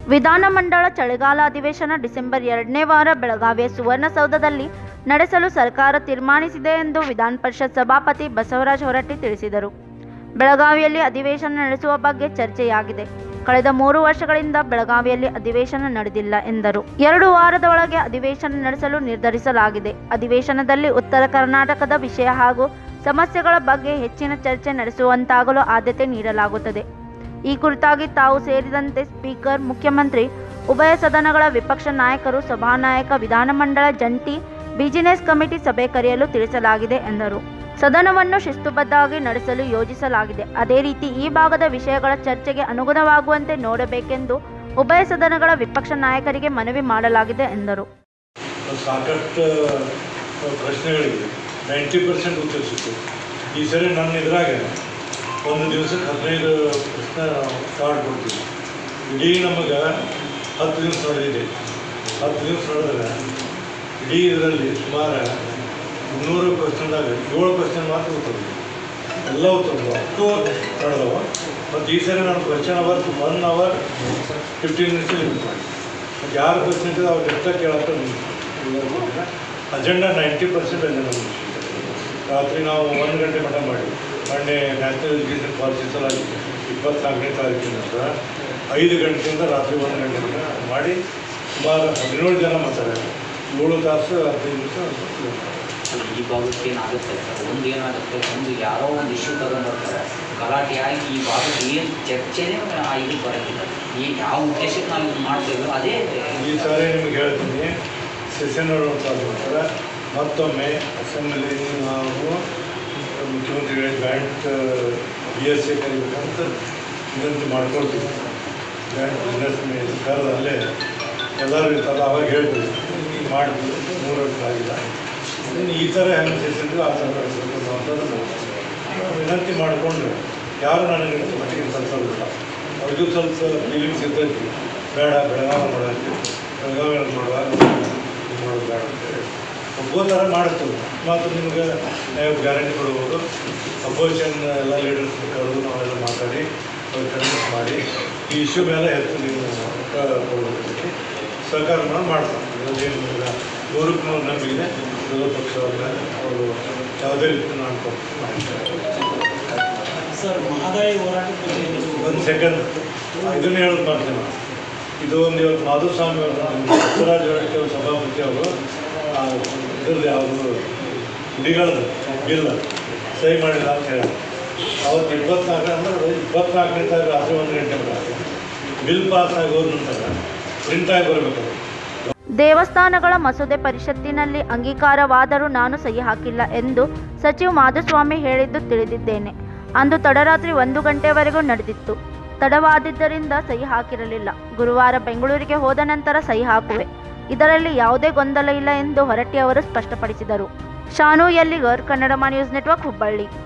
ವಿಧಾನಮಂಡಲ ಚಳಿಗಾಲ ಅಧಿವೇಶನ ಡಿಸೆಂಬರ್ ಎರಡನೇ ವಾರ ಬೆಳಗಾವಿಯ ಸುವರ್ಣಸೌಧದಲ್ಲಿ ನಡೆಸಲು ಸರ್ಕಾರ ತೀರ್ಮಾನಿಸಿದೆ ಎಂದು ವಿಧಾನ ಪರಿಷತ್ ಸಭಾಪತಿ ಬಸವರಾಜ ಹೊರಟ್ಟಿ ತಿಳಿಸಿದರು ಬೆಳಗಾವಿಯಲ್ಲಿ ಅಧಿವೇಶನ ನಡೆಸುವ ಬಗ್ಗೆ ಚರ್ಚೆಯಾಗಿದೆ ಕಳೆದ ಮೂರು ವರ್ಷಗಳಿಂದ ಬೆಳಗಾವಿಯಲ್ಲಿ ಅಧಿವೇಶನ ನಡೆದಿಲ್ಲ ಎಂದರು ಎರಡು ವಾರದ ಒಳಗೆ ಅಧಿವೇಶನ ನಡೆಸಲು ನಿರ್ಧರಿಸಲಾಗಿದೆ ಅಧಿವೇಶನದಲ್ಲಿ ಉತ್ತರ ಕರ್ನಾಟಕದ ವಿಷಯ ಹಾಗೂ ಸಮಸ್ಯೆಗಳ ಬಗ್ಗೆ ಹೆಚ್ಚಿನ ಚರ್ಚೆ ನಡೆಸುವಂತಾಗಲು ಆದ್ಯತೆ ನೀಡಲಾಗುತ್ತದೆ ಈ ಕುರಿತಾಗಿ ತಾವು ಸೇರಿದಂತೆ ಸ್ಪೀಕರ್ ಮುಖ್ಯಮಂತ್ರಿ ಉಭಯ ಸದನಗಳ ವಿಪಕ್ಷ ನಾಯಕರು ಸಭಾನಾಯಕ ವಿಧಾನಮಂಡಲ ಜಂಟಿ ಬಿಜಿನೆಸ್ ಕಮಿಟಿ ಸಭೆ ಕರೆಯಲು ತಿಳಿಸಲಾಗಿದೆ ಎಂದರು ಸದನವನ್ನು ಶಿಸ್ತುಬದ್ಧವಾಗಿ ನಡೆಸಲು ಯೋಜಿಸಲಾಗಿದೆ ಅದೇ ರೀತಿ ಈ ಭಾಗದ ವಿಷಯಗಳ ಚರ್ಚೆಗೆ ಅನುಗುಣವಾಗುವಂತೆ ನೋಡಬೇಕೆಂದು ಉಭಯ ಸದನಗಳ ವಿಪಕ್ಷ ನಾಯಕರಿಗೆ ಮನವಿ ಮಾಡಲಾಗಿದೆ ಎಂದರು ಸಾಕಷ್ಟು ಪ್ರಶ್ನೆಗಳಿವೆ ನೈಂಟಿ ಪರ್ಸೆಂಟ್ ಉತ್ತರ ಸಿಕ್ತು ಈ ಸರಿ ನನ್ನ ಇದ್ರಾಗ ಒಂದು ದಿವಸಕ್ಕೆ ಹದಿನೈದು ಪ್ರಶ್ನೆ ಕಾರ್ಡ್ ಕೊಡ್ತೀವಿ ಇಡೀ ನಮಗೆ ಹತ್ತು ದಿವಸ ನಡೆದಿದೆ ಹತ್ತು ದಿವಸ ನಡೆದ್ರೆ ಇಡೀ ಇದರಲ್ಲಿ ಸುಮಾರು ಮುನ್ನೂರು ಕ್ವಶನ್ದಾಗ ಏಳು ಕ್ವಶನ್ ಮಾತ್ರ ಉತ್ತರ ಎಲ್ಲ ಉತ್ತರ ಹತ್ತು ನಡೆದವ ಮತ್ತು ಈ ಸರಿ ನಾನು question hour one hour fifteen minutes limit ಮಾಡಿ ಮತ್ತು ಯಾರು ಕ್ವಶನ್ ಇರ್ತದೆ ಅವ್ರು ಎಷ್ಟ ಕೇಳಕ್ಕೆ ಅಜೆಂಡಾ ನೈಂಟಿ ಪರ್ಸೆಂಟ್ ಅಜೆಂಡಾ ಮುಗಿಸಿದೆ ರಾತ್ರಿ ನಾವು ಒಂದು ಗಂಟೆ ಮಟ್ಟ ಮಾಡಿ ಮೊನ್ನೆ ನ್ಯಾಷನಲ್ ಎಜುಕೇಷನ್ ಪಾಲಿಸಿ ಸಲುವಾಗಿ ಇಪ್ಪತ್ನಾಲ್ಕನೇ ತಾರೀಕಿನ ನಂತರ ಐದು ಗಂಟೆಯಿಂದ ರಾತ್ರಿ ಒಂದು ಗಂಟೆ ತನಕ ಮಾಡಿ ಸುಮಾರು ಹದಿನೇಳು ಜನ ಮಾತಾಡ್ತಾರೆ ಏಳು ತಾಸು ಹದಿನೈದು ನಿಮಿಷ ಈ ಭಾಗಕ್ಕೆ ಏನಾಗುತ್ತೆ ಸರ್ ಒಂದು ಏನಾಗುತ್ತೆ ಒಂದು ಯಾರೋ ಒಂದು ಇಶ್ಯೂ ತಗೊಂಡ್ಬರ್ತಾರೆ ಗಲಾಟೆಯಾಗಿ ಈ ಭಾಗಕ್ಕೆ ಏನು ಚರ್ಚೆನೇ ಆ ಇದಕ್ಕೆ ಬರೋದಿಲ್ಲ ಈ ಯಾವ ಉದ್ದೇಶಕ್ಕೆ ನಾವು ಇದು ಮಾಡ್ತೇವೆ ಅದೇ ಈ ಸಾರಿ ನಿಮ್ಗೆ ಹೇಳ್ತೀನಿ ಸೆಷನ್ ಅಂತ ಮಾಡ್ತಾರೆ ಮತ್ತೊಮ್ಮೆ ಅಸೆಂಬ್ಲಿ ನಾವು ಮುಖ್ಯಮಂತ್ರಿಗಳ ಜಾಯಿಂಟ್ ಬಿ ಎಸ್ ಎ ಕರಿಬೇಕಂತ ವಿನಂತಿ ಮಾಡ್ಕೊಳ್ತೀವಿ ಜಾಯಿಂಟ್ ಬಿಸ್ನೆಸ್ ಕರೆದು ಅಲ್ಲೇ ಎಲ್ಲರೂ ಇರ್ತಲ್ಲ ಅವಾಗ ಹೇಳ್ತೀವಿ ಈಗ ಮಾಡ್ತೀವಿ ಮೂರು ವರ್ಷ ಆಗಿಲ್ಲ ಇನ್ನು ಈ ಥರ ಹೆಂಗೆ ಸೆಷನ್ ಆ ಥರ ನಡೆಸಬೇಕು ಅಂತಂದು ವಿನಂತಿ ಮಾಡಿಕೊಂಡು ಯಾರು ನನಗೆ ಮಟ್ಟಿಗೆ ಕಲ್ಸೋದಿಲ್ಲ ಅವ್ರಿಗೂ ಸ್ವಲ್ಪ ಫೀಲಿಂಗ್ಸ್ ಇರ್ತೈತಿ ಬೇಡ ಬೆಳಗಾವಿ ಮಾಡೋಕ್ಕೆ ಬೆಳಗಾವಿ ಮಾಡುವಾಗ ಇದು ಮಾಡೋದು ಬೇಡ ಅಂತೇಳಿ ಒಬ್ಬೋ ಥರ ಮಾಡ್ತೀವಿ ಮತ್ತು ನಿಮ್ಗೆ ನಾವು ಗ್ಯಾರಂಟಿ ಕೊಡ್ಬೋದು ಅಪೋಸಿಷನ್ ಎಲ್ಲ ಲೀಡರ್ಸ್ ಕರೆದು ನಾವೆಲ್ಲ ಮಾತಾಡಿ ಅವ್ರು ಕನ್ವಿನ್ಸ್ ಮಾಡಿ ಈ ಇಶ್ಯೂ ಮೇಲೆ ಹೆಚ್ಚು ನೀವು ಕೊಡಬೇಕು ಸಹಕಾರ ಮಾಡಿ ಮಾಡ್ತಾರೆ ಇದರಲ್ಲಿ ನಿಮ್ಗೆ ನೂರಕ್ಕೆ ನೂರು ನಂಬಿಕೆ ವಿರೋಧ ಪಕ್ಷ ಅವರು ಯಾವುದೇ ರೀತಿ ನಾನು ಕೊಟ್ಟು ಮಾಡ್ತಾರೆ ಸರ್ ಮಹದಾಯಿ ಹೋರಾಟದ ಬಗ್ಗೆ ನೀವು ಒಂದು ಸೆಕೆಂಡ್ ಇದನ್ನ ಹೇಳೋದು ಮಾಡ್ತೀನಿ ನಾನು ಇದು ಒಂದು ಇವತ್ತು ಮಾಧುಸ್ವಾಮಿ ಅವರು ನಮ್ಮ ಬಸವರಾಜ ಹೊರಟ್ಟಿ ಅವರು ಸಭಾಪತಿ ಅವರು ಆ ಇದ್ರದ್ದು ಯಾವುದು ಗುಡಿಗಳದ್ದು ಬಿಲ್ ಸಹಿ ಮಾಡಿಲ್ಲ ಅಂತ ಹೇಳಿ ಅವತ್ತು ಇಪ್ಪತ್ನಾಲ್ಕು ಅಂದ್ರೆ ಇಪ್ಪತ್ನಾಲ್ಕನೇ ತಾರೀಕು ರಾತ್ರಿ ಒಂದು ಗಂಟೆ ಬರೋದು ಬಿಲ್ ಪಾಸ್ ಆಗಿ ಹೋದ ನಂತರ ಪ್ರಿಂಟ್ ಆಗಿ ಬರಬೇಕು ದೇವಸ್ಥಾನಗಳ ಮಸೂದೆ ಪರಿಷತ್ತಿನಲ್ಲಿ ಅಂಗೀಕಾರವಾದರೂ ನಾನು ಸಹಿ ಹಾಕಿಲ್ಲ ಎಂದು ಸಚಿವ ಮಾಧುಸ್ವಾಮಿ ಹೇಳಿದ್ದು ತಿಳಿದಿದ್ದೇನೆ ಅಂದು ತಡರಾತ್ರಿ ಒಂದು ಗಂಟೆವರೆಗೂ ನಡೆದಿತ್ತು ತಡವಾದಿದ್ದರಿಂದ ಸಹಿ ಹಾಕಿರಲಿಲ್ಲ ಗುರುವಾರ ಬೆಂಗಳೂರಿಗೆ ಹೋದ ನಂತರ ಸಹಿ ಹಾಕುವೆ ಇದರಲ್ಲಿ ಯಾವುದೇ ಗೊಂದಲ ಇಲ್ಲ ಎಂದು ಹೊರಟ್ಟಿ ಅವರು ಸ್ಪಷ್ಟಪಡಿಸಿದರು ಶಾನು ಎಲ್ಲಿಗರ್ ಕನ್ನಡ ನ್ಯೂಸ್ ನೆಟ್ವರ್ಕ್ ಹುಬ್ಬಳ್ಳಿ